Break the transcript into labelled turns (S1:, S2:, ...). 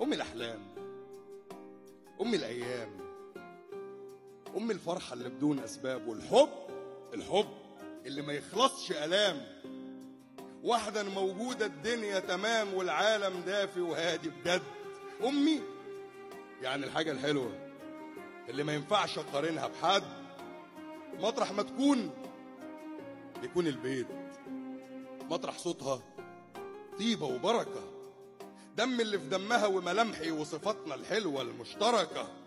S1: أم الأحلام أم الأيام أم الفرحة اللي بدون أسباب والحب الحب اللي ما يخلصش ألام واحدة موجودة الدنيا تمام والعالم دافي وهادي بجد أمي يعني الحاجة الحلوة اللي ما ينفعش أقارنها بحد مطرح ما تكون يكون البيت مطرح صوتها طيبة وبركة دم اللي في دمها وملامحي وصفاتنا الحلوة المشتركة